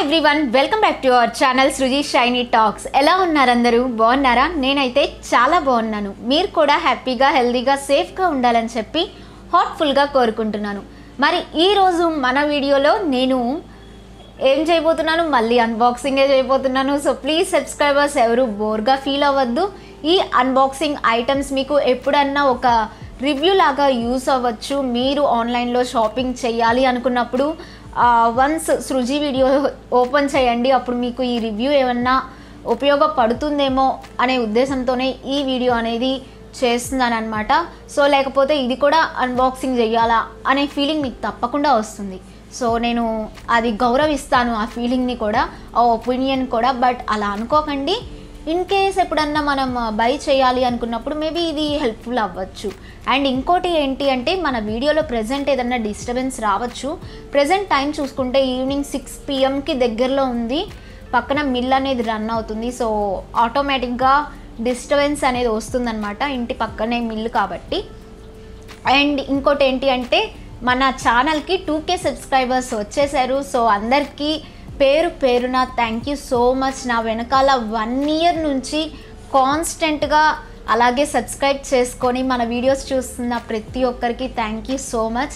everyone welcome back to our channel Sruji Shiny talks ఎలా ఉన్నారు అందరూ బాగున్నారా నేనైతే చాలా బాగున్నాను మీరు కూడా హ్యాపీగా హెల్తీగా సేఫ్గా ఉండాలని చెప్పి హాట్ఫుల్గా కోరుకుంటున్నాను మరి ఈరోజు మన వీడియోలో నేను ఏం చేయబోతున్నాను మళ్ళీ అన్బాక్సింగే చేయబోతున్నాను సో ప్లీజ్ సబ్స్క్రైబర్స్ ఎవరు బోర్గా ఫీల్ అవ్వద్దు ఈ అన్బాక్సింగ్ ఐటమ్స్ మీకు ఎప్పుడన్నా ఒక రివ్యూ లాగా యూస్ అవ్వచ్చు మీరు ఆన్లైన్లో షాపింగ్ చేయాలి అనుకున్నప్పుడు వన్స్ సృజీ వీడియో ఓపెన్ చేయండి అప్పుడు మీకు ఈ రివ్యూ ఏమన్నా ఉపయోగపడుతుందేమో అనే ఉద్దేశంతోనే ఈ వీడియో అనేది చేస్తున్నాను అనమాట సో లేకపోతే ఇది కూడా అన్బాక్సింగ్ చేయాలా అనే ఫీలింగ్ మీకు తప్పకుండా వస్తుంది సో నేను అది గౌరవిస్తాను ఆ ఫీలింగ్ని కూడా ఆ ఒపీనియన్ కూడా బట్ అలా అనుకోకండి ఇన్ కేస్ ఎప్పుడన్నా మనం బై చేయాలి అనుకున్నప్పుడు మేబీ ఇది హెల్ప్ఫుల్ అవ్వచ్చు అండ్ ఇంకోటి ఏంటి అంటే మన వీడియోలో ప్రజెంట్ ఏదన్నా డిస్టర్బెన్స్ రావచ్చు ప్రజెంట్ టైం చూసుకుంటే ఈవినింగ్ సిక్స్ పిఎంకి దగ్గరలో ఉంది పక్కన మిల్ అనేది రన్ అవుతుంది సో ఆటోమేటిక్గా డిస్టర్బెన్స్ అనేది వస్తుందన్నమాట ఇంటి పక్కనే మిల్ కాబట్టి అండ్ ఇంకోటి ఏంటి అంటే మన ఛానల్కి టూ కే సబ్స్క్రైబర్స్ వచ్చేసారు సో అందరికీ పేరు పేరున థ్యాంక్ యూ సో మచ్ నా వెనకాల వన్ ఇయర్ నుంచి కాన్స్టెంట్గా అలాగే సబ్స్క్రైబ్ చేసుకొని మన వీడియోస్ చూస్తున్న ప్రతి ఒక్కరికి థ్యాంక్ యూ సో మచ్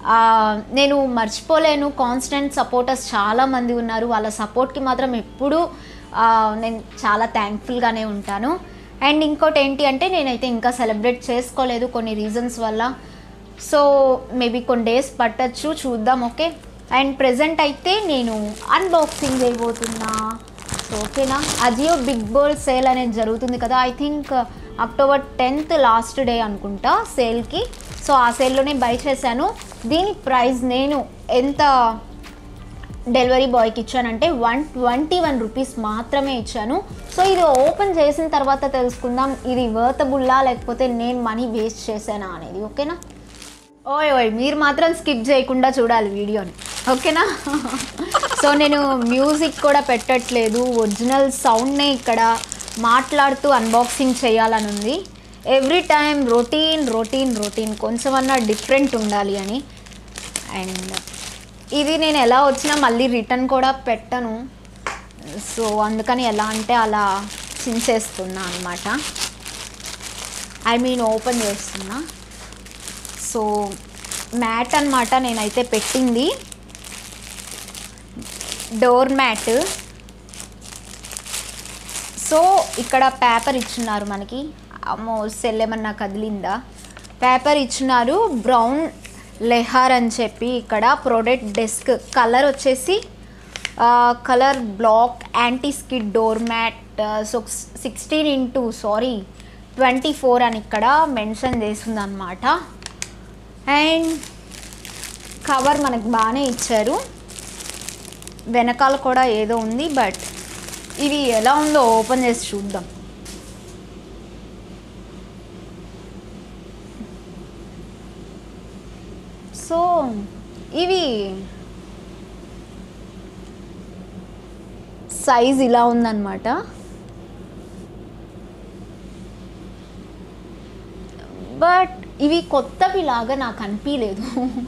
నేను మర్చిపోలేను కాన్స్టెంట్ సపోర్టర్స్ చాలామంది ఉన్నారు వాళ్ళ సపోర్ట్కి మాత్రం ఎప్పుడూ ఆ, నేను చాలా థ్యాంక్ఫుల్గానే ఉంటాను అండ్ ఇంకోటి ఏంటి అంటే నేనైతే ఇంకా సెలబ్రేట్ చేసుకోలేదు కొన్ని రీజన్స్ వల్ల సో మేబీ కొన్ని డేస్ పట్టచ్చు చూద్దాం ఓకే అండ్ ప్రజెంట్ అయితే నేను అన్బాక్సింగ్ చేయబోతున్నా సో ఓకేనా అజియో బిగ్ బోల్ సేల్ అనేది జరుగుతుంది కదా I think October tenth last day అనుకుంటా సేల్కి సో ఆ సేల్లోనే బై చేశాను దీని ప్రైస్ నేను ఎంత డెలివరీ బాయ్కి ఇచ్చానంటే వన్ ట్వంటీ వన్ రూపీస్ మాత్రమే ఇచ్చాను సో ఇది ఓపెన్ చేసిన తర్వాత తెలుసుకుందాం ఇది వర్తబుల్లా లేకపోతే నేను మనీ వేస్ట్ చేశానా అనేది ఓకేనా ఓయ్ ఓయ్ మీరు మాత్రం స్కిప్ చేయకుండా చూడాలి వీడియోని ఓకేనా సో నేను మ్యూజిక్ కూడా పెట్టట్లేదు ఒరిజినల్ సౌండ్నే ఇక్కడ మాట్లాడుతూ అన్బాక్సింగ్ చేయాలని ఉంది every time routine routine routine కొంచెమన్నా డిఫరెంట్ ఉండాలి అని అండ్ ఇది నేను ఎలా వచ్చినా మళ్ళీ రిటర్న్ కూడా పెట్టను సో అందుకని ఎలా అంటే అలా చించేస్తున్నా అనమాట ఐ మీన్ ఓపెన్ చేస్తున్నా సో మ్యాట్ అన్నమాట నేనైతే పెట్టింది డోర్ మ్యాట్ సో ఇక్కడ పేపర్ ఇచ్చున్నారు మనకి అమ్మో సెల్ ఏమన్నా కదిలిందా పేపర్ ఇచ్చున్నారు బ్రౌన్ లెహార్ అని చెప్పి ఇక్కడ ప్రొడక్ట్ డెస్క్ కలర్ వచ్చేసి colour black anti skid door mat so sixteen into sorry twenty four అని ఇక్కడ మెన్షన్ చేసింది అనమాట అండ్ కవర్ మనకు బాగానే ఇచ్చారు వెనకాల కూడా ఏదో ఉంది బట్ ఇది ఎలా ఉందో ఓపెన్ చేసి చూద్దాం సో ఇవి సైజ్ ఇలా ఉందన్నమాట బట్ ఇవి కొత్తవి లాగా నాకు అనిపించలేదు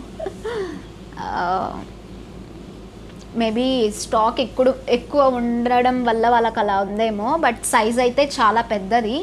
మేబీ స్టాక్ ఎక్కువ ఎక్కువ ఉండడం వల్ల వాళ్ళకి అలా ఉందేమో బట్ సైజ్ అయితే చాలా పెద్దది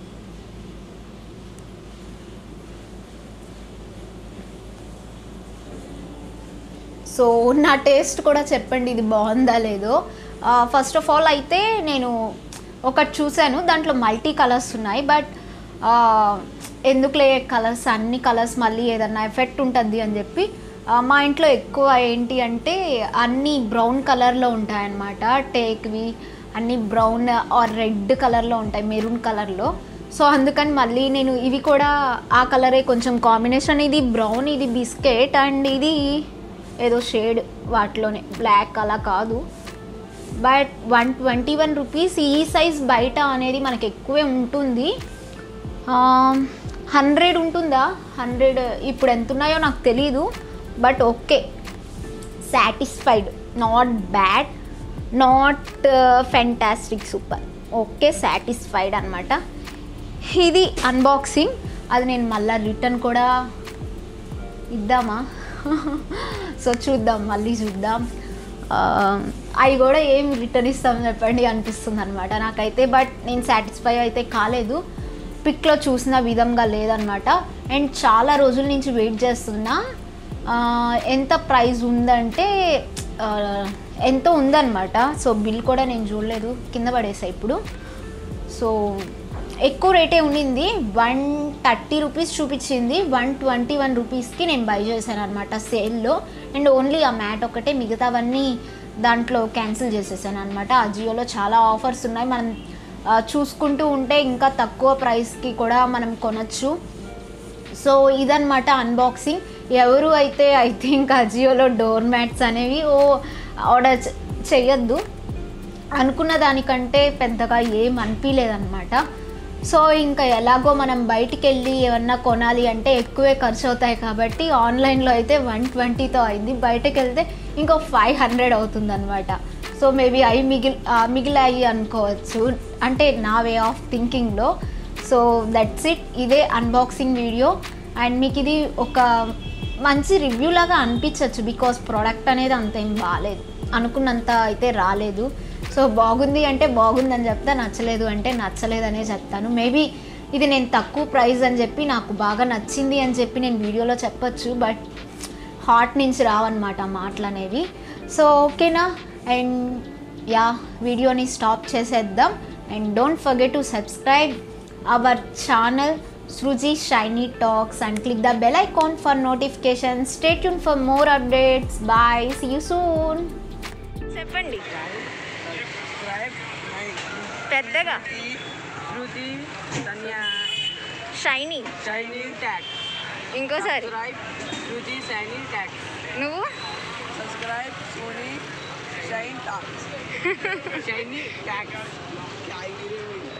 సో నా టేస్ట్ కూడా చెప్పండి ఇది బాగుందా లేదో ఫస్ట్ ఆఫ్ ఆల్ అయితే నేను ఒకటి చూశాను దాంట్లో మల్టీ కలర్స్ ఉన్నాయి బట్ ఎందుకులే కలర్స్ అన్ని కలర్స్ మళ్ళీ ఏదన్నా ఎఫెక్ట్ ఉంటుంది అని చెప్పి ఆ, మా ఇంట్లో ఎక్కువ ఏంటి అంటే అన్నీ బ్రౌన్ కలర్లో ఉంటాయన్నమాట టేక్వి అన్నీ బ్రౌన్ ఆర్ రెడ్ కలర్లో ఉంటాయి మెరూన్ కలర్లో సో అందుకని మళ్ళీ నేను ఇవి కూడా ఆ కలరే కొంచెం కాంబినేషన్ ఇది బ్రౌన్ ఇది బిస్కెట్ అండ్ ఇది ఏదో షేడ్ వాటిలోనే బ్లాక్ అలా కాదు but one twenty one rupees ఈ సైజ్ బయట అనేది మనకి ఎక్కువే ఉంటుంది హండ్రెడ్ ఉంటుందా హండ్రెడ్ ఇప్పుడు ఎంత ఉన్నాయో నాకు తెలీదు but okay satisfied not bad not fantastic super okay satisfied అనమాట ఇది అన్బాక్సింగ్ అది నేను మళ్ళీ రిటర్న్ కూడా ఇద్దామా సో చూద్దాం మళ్ళీ చూద్దాం ఆ, అవి కూడా ఏం రిటర్న్ ఇస్తాం చెప్పండి అనిపిస్తుంది అనమాట నాకైతే బట్ నేను సాటిస్ఫై అయితే కాలేదు పిక్లో చూసిన విధంగా లేదనమాట అండ్ చాలా రోజుల నుంచి వెయిట్ చేస్తున్నా ఆ, ఎంత ప్రైస్ ఉందంటే ఆ, ఎంతో ఉందన్నమాట సో బిల్ కూడా నేను చూడలేదు కింద పడేసా ఇప్పుడు సో ఎక్కువ రేటే ఉండింది వన్ థర్టీ రూపీస్ చూపించింది వన్ ట్వంటీ వన్ రూపీస్కి నేను బై చేశాను అనమాట సేల్లో అండ్ ఓన్లీ ఆ మ్యాట్ ఒకటే మిగతావన్నీ దాంట్లో క్యాన్సిల్ చేసేసాను అనమాట ఆ జియోలో చాలా ఆఫర్స్ ఉన్నాయి మనం ఆ, చూసుకుంటూ ఉంటే ఇంకా తక్కువ ప్రైస్కి కూడా మనం కొనచ్చు సో ఇదన్నమాట అన్బాక్సింగ్ ఎవరు అయితే ఐ థింక్ అజియోలో డోర్ మ్యాట్స్ అనేవి ఓ ఆర్డర్ చే- చెయ్యొద్దు అనుకున్న దానికంటే పెద్దగా ఏం అనిపించలేదన్నమాట సో ఇంకా ఎలాగో మనం బయటికి వెళ్ళి ఏమన్నా కొనాలి అంటే ఎక్కువే ఖర్చు అవుతాయి కాబట్టి ఆన్లైన్లో అయితే వన్ ట్వంటీతో అయింది బయటకు వెళ్తే ఇంకో ఫైవ్ హండ్రెడ్ అవుతుందన్నమాట సో మేబీ అవి మిగిలి ఆ, మిగిలాయి అనుకోవచ్చు అంటే నా వే ఆఫ్ థింకింగ్లో సో దట్స్ ఇట్ ఇదే అన్బాక్సింగ్ వీడియో అండ్ మీకు ఇది ఒక మంచి రివ్యూ లాగా అనిపించవచ్చు బికాస్ ప్రోడక్ట్ అనేది అంత ఏం బాగాలేదు అనుకున్నంత అయితే రాలేదు సో బాగుంది అంటే బాగుందని చెప్తా నచ్చలేదు అంటే నచ్చలేదనే చెప్తాను మేబీ ఇది నేను తక్కువ ప్రైస్ అని చెప్పి నాకు బాగా నచ్చింది అని చెప్పి నేను వీడియోలో చెప్పొచ్చు బట్ హార్ట్ నుంచి రావన్నమాట ఆ మాటలు అనేవి సో ఓకేనా అండ్ యా వీడియోని స్టాప్ చేసేద్దాం and don't forget to subscribe our channel Sruji Shiny talks and click the bell icon for notification stay tune for more updates bye see you soon చెప్పండి సబ్స్క్రైబ్ మై పెద్దగా Shruti Dhanya Shiny Shiny tag ఇంకోసారి subscribe Shruti Shiny tag నువ్వు subscribe Sony shine talks Shiny tag